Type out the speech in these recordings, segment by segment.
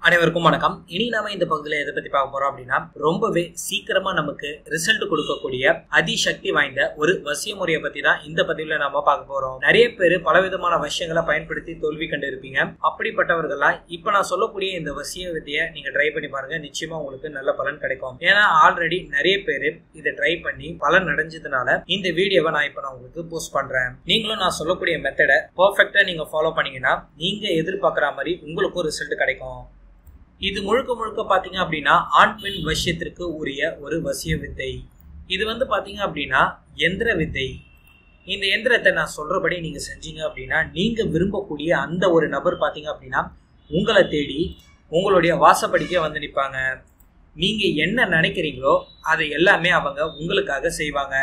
அனைவருக்கும் வணக்கம் இனி நாம இந்த பகுதியில் எதை பத்தி பார்க்க போறோம் அப்படின்னா ரொம்பவே சீக்கிரமா நமக்கு ரிசல்ட் கொடுக்கக்கூடிய அதிசக்தி வாய்ந்த ஒரு வசிய முறையை பத்தி தான் இந்த பதிவுல நாம பார்க்க போறோம் நிறைய பேர் பலவிதமான விஷயங்களை பயன்படுத்தி தோல்வி கண்டு இருப்பீங்க அப்படிப்பட்டவர்கள்லாம் இப்ப நான் சொல்லக்கூடிய இந்த வசிய வித்தையை நீங்க ட்ரை பண்ணி பாருங்க நிச்சயமா உங்களுக்கு நல்ல பலன் கிடைக்கும் ஏன்னா ஆல்ரெடி நிறைய பேர் இதை ட்ரை பண்ணி பலன் அடைஞ்சதுனால இந்த வீடியோவை நான் இப்ப நான் உங்களுக்கு போஸ்ட் பண்றேன் நீங்களும் நான் சொல்லக்கூடிய மெத்தடை பர்ஃபெக்டா நீங்க ஃபாலோ பண்ணீங்கன்னா நீங்க எதிர்பார்க்குற மாதிரி உங்களுக்கும் ரிசல்ட் கிடைக்கும் இது முழுக்க முழுக்க பார்த்தீங்க அப்படின்னா ஆண் பெண் வசியத்திற்கு உரிய ஒரு வசிய வித்தை இது வந்து பார்த்தீங்க அப்படின்னா எந்திர வித்தை இந்த எந்திரத்தை நான் சொல்றபடி நீங்க செஞ்சீங்க அப்படின்னா நீங்க விரும்பக்கூடிய அந்த ஒரு நபர் பார்த்தீங்க அப்படின்னா உங்களை தேடி உங்களுடைய வாசப்படிக்கே வந்து நிற்பாங்க நீங்க என்ன நினைக்கிறீங்களோ அதை எல்லாமே அவங்க உங்களுக்காக செய்வாங்க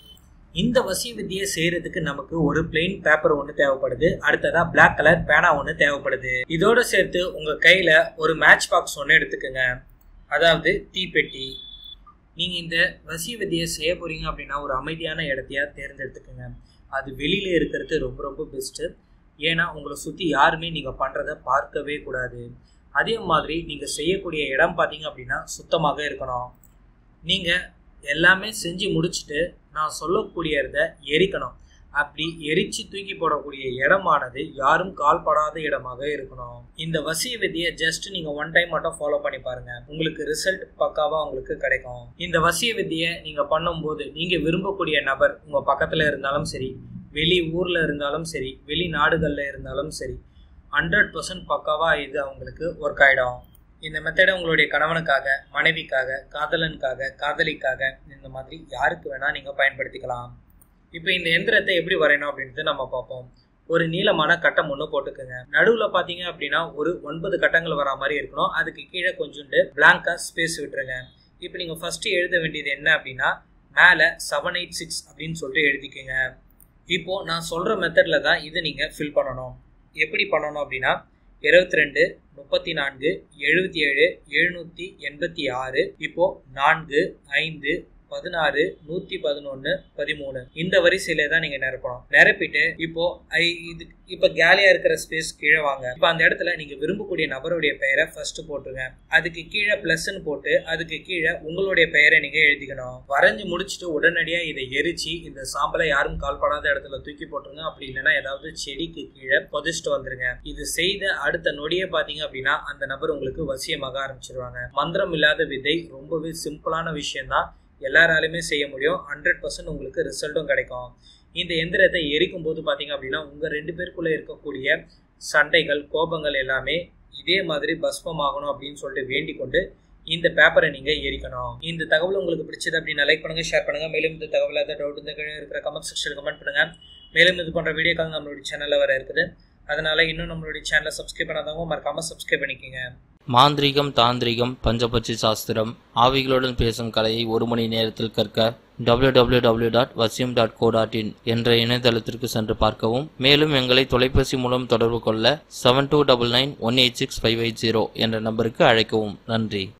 இந்த வசி வித்தியை செய்யறதுக்கு நமக்கு ஒரு பிளெயின் பேப்பர் ஒன்று தேவைப்படுது அடுத்ததா பிளாக் கலர் பேனா ஒன்று தேவைப்படுது இதோட சேர்த்து உங்க கையில ஒரு மேட்ச் பாக்ஸ் ஒன்று எடுத்துக்கோங்க அதாவது தீப்பெட்டி நீங்க இந்த வசி வித்தியை செய்ய போறீங்க அப்படின்னா ஒரு அமைதியான இடத்தையா தேர்ந்தெடுத்துக்கோங்க அது வெளியில இருக்கிறது ரொம்ப ரொம்ப பெஸ்ட்டு ஏன்னா உங்களை சுற்றி யாருமே நீங்கள் பண்ணுறத பார்க்கவே கூடாது அதே மாதிரி நீங்கள் செய்யக்கூடிய இடம் பார்த்தீங்க அப்படின்னா சுத்தமாக இருக்கணும் நீங்கள் எல்லாமே செஞ்சு முடிச்சுட்டு நான் சொல்லக்கூடியதை எரிக்கணும் அப்படி எரிச்சு தூக்கி போடக்கூடிய இடமானது யாரும் கால்படாத இடமாக இருக்கணும் இந்த வசிய விதியை ஜஸ்ட் நீங்க ஒன் டைம் மட்டும் ஃபாலோ பண்ணி பாருங்க உங்களுக்கு ரிசல்ட் பக்காவா உங்களுக்கு கிடைக்கும் இந்த வசிய விதியை நீங்க பண்ணும்போது நீங்க விரும்பக்கூடிய நபர் உங்க பக்கத்துல இருந்தாலும் சரி வெளி ஊர்ல இருந்தாலும் சரி வெளிநாடுகள்ல இருந்தாலும் சரி ஹண்ட்ரட் பர்சன்ட் பக்காவா இது அவங்களுக்கு ஒர்க் ஆயிடும் இந்த மெத்தடை உங்களுடைய கணவனுக்காக மனைவிக்காக காதலனுக்காக காதலிக்காக இந்த மாதிரி யாருக்கு வேணா நீங்க பயன்படுத்திக்கலாம் இப்போ இந்த எந்திரத்தை எப்படி வரையணும் அப்படின்றது நம்ம பார்ப்போம் ஒரு நீளமான கட்டம் ஒன்று போட்டுக்கோங்க நடுவில் பார்த்தீங்க அப்படின்னா ஒரு ஒன்பது கட்டங்கள் வரா மாதிரி இருக்கணும் அதுக்கு கீழே கொஞ்சோண்டு பிளாங்கா ஸ்பேஸ் விட்டுருங்க இப்போ நீங்கள் ஃபர்ஸ்ட் எழுத வேண்டியது என்ன அப்படின்னா மேலே செவன் எயிட் சிக்ஸ் அப்படின்னு சொல்லிட்டு எழுதிக்கோங்க இப்போ நான் சொல்கிற மெத்தடில் தான் இதை நீங்கள் ஃபில் பண்ணணும் எப்படி பண்ணணும் அப்படின்னா இருபத்தி ரெண்டு முப்பத்தி நான்கு எழுபத்தி ஏழு எழுநூற்றி எண்பத்தி ஆறு இப்போ நான்கு ஐந்து பதினாறு நூத்தி பதினொன்னு பதிமூணு இந்த வரிசையில தான் நீங்க நிரப்பணும் நிரப்பிட்டு இப்போ இது இப்ப கேலியா இருக்கிற ஸ்பேஸ் கீழே வாங்க இப்ப அந்த இடத்துல நீங்க விரும்பக்கூடிய நபருடைய பெயரை ஃபர்ஸ்ட் போட்டுருங்க அதுக்கு கீழே பிளஸ்ன்னு போட்டு அதுக்கு கீழே உங்களுடைய பெயரை நீங்க எழுதிக்கணும் வரைஞ்சு முடிச்சுட்டு உடனடியா இதை எரிச்சு இந்த சாம்பலை யாரும் கால்படாத இடத்துல தூக்கி போட்டுருங்க அப்படி இல்லைன்னா ஏதாவது செடிக்கு கீழே புதைச்சிட்டு வந்துருங்க இது செய்த அடுத்த நொடியே பாத்தீங்க அப்படின்னா அந்த நபர் உங்களுக்கு வசியமாக ஆரம்பிச்சிருவாங்க மந்திரம் இல்லாத விதை ரொம்பவே சிம்பிளான விஷயம் தான் எல்லாராலுமே செய்ய முடியும் ஹண்ட்ரட் பர்சன்ட் உங்களுக்கு ரிசல்ட்டும் கிடைக்கும் இந்த எந்திரத்தை எரிக்கும் போது பார்த்தீங்க அப்படின்னா உங்கள் ரெண்டு பேருக்குள்ளே இருக்கக்கூடிய சண்டைகள் கோபங்கள் எல்லாமே இதே மாதிரி பஸ்மம் ஆகணும் அப்படின்னு சொல்லிட்டு வேண்டிக் கொண்டு இந்த பேப்பரை நீங்கள் எரிக்கணும் இந்த தகவல் உங்களுக்கு பிடிச்சது அப்படின்னா லைக் பண்ணுங்கள் ஷேர் பண்ணுங்கள் மேலும் இந்த தகவல் ஏதாவது டவுட் இந்த கீழே இருக்கிற கமெண்ட் செக்ஷனில் கமெண்ட் பண்ணுங்கள் மேலும் இது போன்ற வீடியோக்கள் நம்மளுடைய சேனலில் வர இருக்குது அதனால இன்னும் நம்மளுடைய சேனலை சப்ஸ்கிரைப் பண்ணாதவங்க மறக்காமல் சப்ஸ்கிரைப் பண்ணிக்கோங்க மாந்திரிகம் தாந்திரிகம் பஞ்சபட்சி சாஸ்திரம் ஆவிகளுடன் பேசும் கலையை ஒரு மணி நேரத்தில் கற்க W W W dot Vasiyam dot co dot in என்ற இணையதளத்திற்கு சென்று பார்க்கவும் மேலும் எங்களை தொலைபேசி மூலம் தொடர்பு கொள்ள seven two double nine one eight six five eight zero என்ற நம்பருக்கு அழைக்கவும் நன்றி